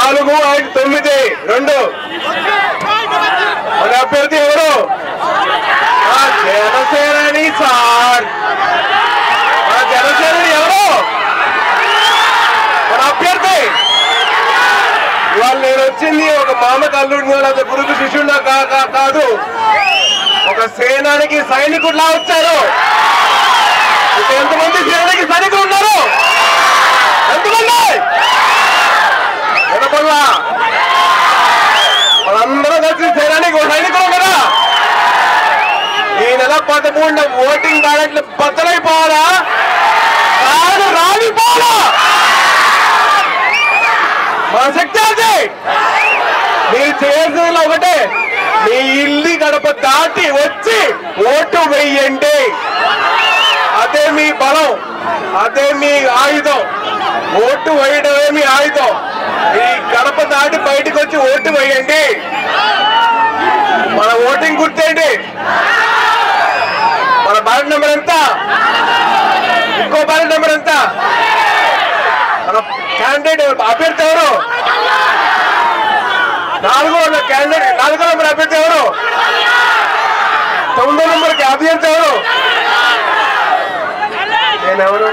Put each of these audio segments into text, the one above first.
నాలుగు ఐదు తొమ్మిది రెండు మన అభ్యర్థి ఎవరు ఆ జనసేనని సార్ మన జనసేనని ఎవరు మన అభ్యర్థి ఇవాళ నేను వచ్చింది ఒక మామకి అల్లుడిని లేదా గురుకు శిష్యుడినా కా- కా- కాదు ఒక సేనానికి సైనికుడిలా వచ్చారు ఇక్కడ ఎంతమంది సేనానికి సైనికులు ఉన్నారు ఎంతమంది వినపల్లా వాళ్ళందరూ కలిసి సేనానికి ఒక సైనికులు కదా ఈ నెల పదమూడున ఓటింగ్ బ్యాలెట్లు బద్దలైపోవాలా కాదు రాలిపోవాలా మన శక్తి అది మీరు చేయాల్సింది ఒకటే మీ ఇల్లు గడప దాటి వచ్చి ఓటు వెయ్యండి అదే మీ బలం అదే మీ ఆయుధం ఓటు వేయడమే మీ ఆయుధం ఈ గడప దాటి బయటకు వచ్చి ఓటు వేయండి మన ఓటింగ్ గుర్తేంటి మన బ్యాలెట్ నెంబర్ ఎంత ఇంకో బ్యాలెట్ నెంబర్ ఎంత మన క్యాండిడేట్ ఎవరు? అభ్యర్థి ఎవరు నాలుగో క్యాండిడేట్ నాలుగో నెంబర్ అభ్యర్థి ఎవరు తొమ్మిదో నెంబర్కి అభ్యర్థి ఎవరు నేనెవరు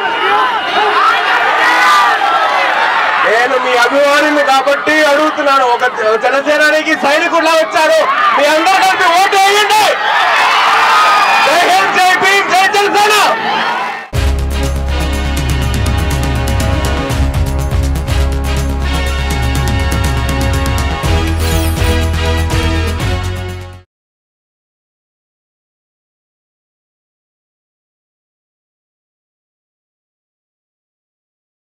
నేను మీ అభిమానిని కాబట్టి అడుగుతున్నాను ఒక జనసేనానికి సైనికుడిలా వచ్చారు మీ అందరూ కలిపి ఓటు వేయండి జై హింద్ జై భీమ్ జై జనసేన